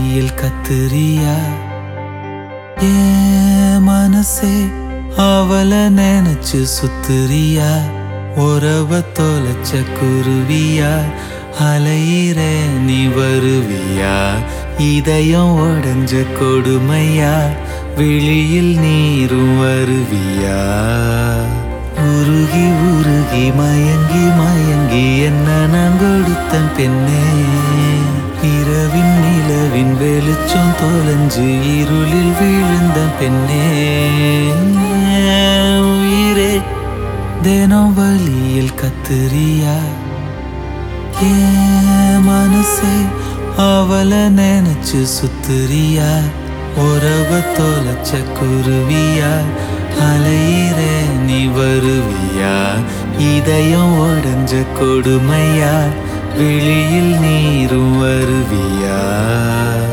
வழியில் கத்துறியா ஏன் மனசே அவள நினைச்சு சுத்துறியா உறவ தொலைச்ச குருவியா அலையிற நீ வருவியா இதயம் உடஞ்ச கொடுமையா விழியில் நீரும் வருவியா உருகி உருகி மயங்கி மயங்கி என்ன நான் கொடுத்தன் பெண்ணே இரவின் நிலவின் வெளிச்சம் தொலைஞ்சு இருளில் விழுந்த பெண்ணே உயிரே தினம் வழியில் கத்துறியா ஏன் மனசே அவள நினைச்சு சுத்துறியா உறவ தொலைச்ச குருவியா அலையிற நீ வருவியா இதயம் உடஞ்ச கொடுமையா விழியில் நீரும் வருவியா